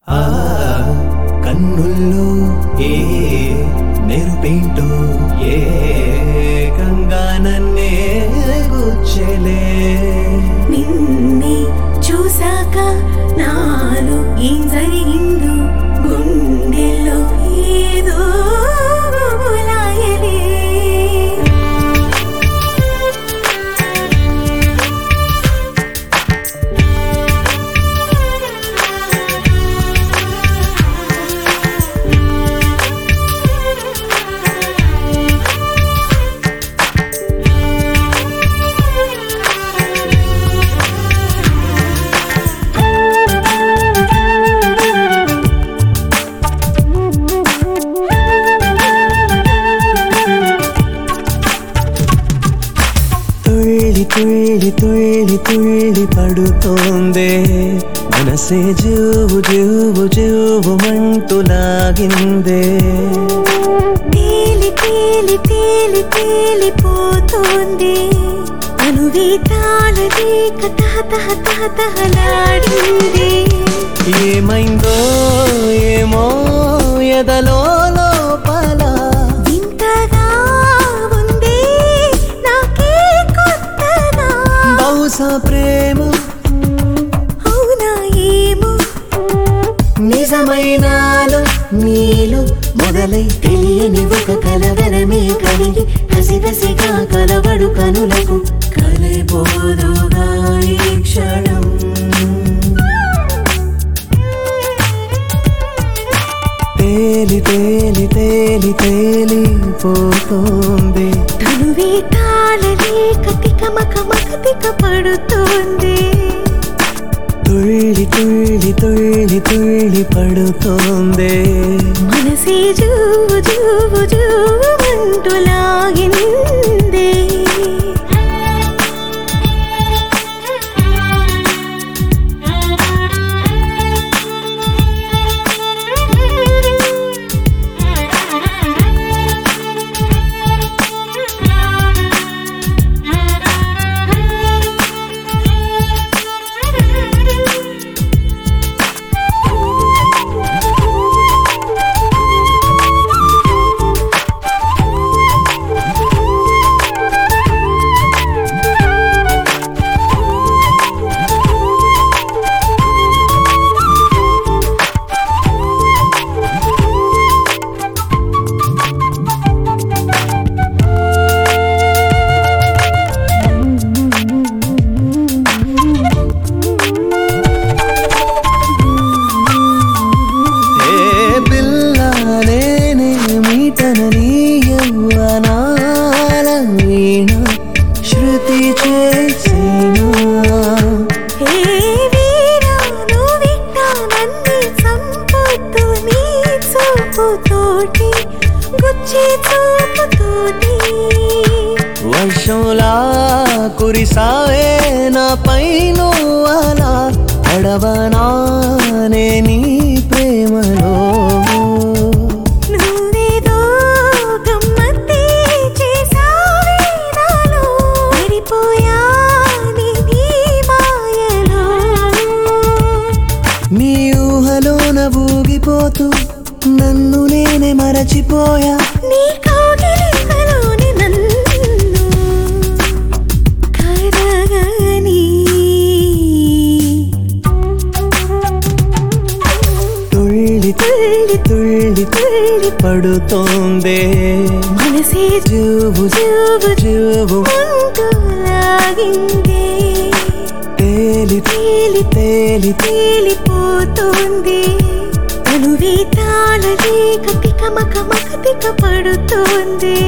ఆ కన్నుల్లో ఏ మెరుపేంటో ఏ కంగా నన్నే గుచ్చెలే నిన్నే చూసాక నాలో ఏం జరిగిందో గుండెల్లో ఏదో లాయలే తుళ్ళి తుళ్ళి తుళ్ళి తుళ్ళి పడుతోందే మనసే జువు జువు జువు మంటూ లాగిందే తేలి తేలి తేలి తేలిపోతోంది అనువే తాళది కథ తహ తహ తహలాడింది ఏమైందో ఏమో ఎదలో లోపల వింతగా ఉంది నాకే కొత్తగా బహుశా ప్రేమ అవునా ఏమో నిజమైనాలో నీలో మొదలై తెలియని ఒక కలవరమే కలిగి కసిగసిగా కలవడు కనులకు కలైపోదుగా ఈ క్షణం తేలి తేలి తేలి తేలి పోతోంది తనువే తాళలేక తికమక మకతిక పడుతోంది తుళ్ళి తుళ్ళి తుళ్ళి తుళ్ళి పడుతోంది మనసే జూవు జూవు జూవంటూ లాగింది ఏ పిల్ల నేనే మీటనని యవ్వనాల వీణ శృతి చేసినా హే వీరా నువ్విట్టా నన్ను చంపుతూ నీ చూపుతోటి గుచ్చి చూపుతోటి వర్షంలా కురిసావే నా పైన అలా అడవనానే నీ ప్రేమలో నువ్వేదో గమ్మత్తే చేసావే నాలో పడిపోయా నీ నీ మాయలో నీ ఊహలోన ఊగిపోతూ నన్ను నేనే మరచిపోయా నీ కౌగిలింతలోని నన్ను కరగని తుళ్ళి తుళ్ళి తుళ్ళి తుళ్ళి పడుతోందే మనసే జువు జూబు జువు అంటూ లాగింది తేలి తేలి తేలి తేలిపోతోంది తనువే తాళలేక తికమక మకతిక పడుతోంది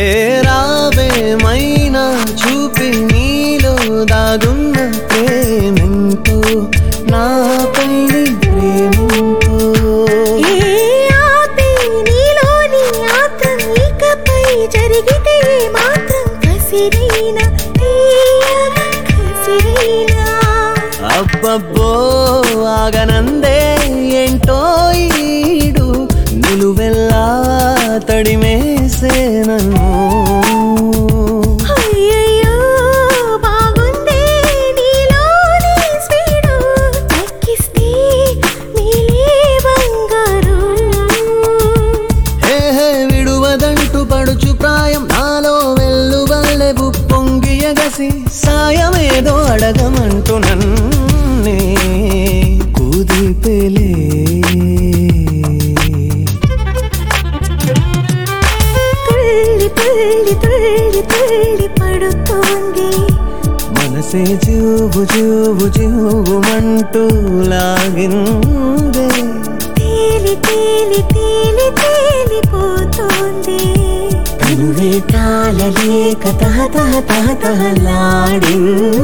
రావేమైనా చూపి నీలో దాగున్న ప్రేమెంతో నాపై నీ ప్రేమంతో ఏ ఆపే నీలోని ఆత్రం ఇకపై జరిగితే మాత్రం కసిరైనా తీయగా కసిరైనా అబ్బబ్బో ఆగనందే ఏంటో ఈడు నిలువెల్లా తడిమేసే నన్ను అయ్యయ్యో బాగుందే నీలోని స్పీడు తగ్గిస్తే నీలే బంగారు హే హే విడువదంటూ పడుచు ప్రాయం నాలో వెల్లువల్లె పొంగి ఎగసి సాయమేదో అడగమంటూ నన్నే కుదిపెలే తుళ్ళి తుళ్ళి తుళ్ళి తుళ్ళి పడుతోంది మనసే జూబు జూబు జూబుమంటూ లాగిందే తేలి తేలి తేలి తేలిపోతోంది తనువే తాళలేక తహ తహ తహ తహలాడిందే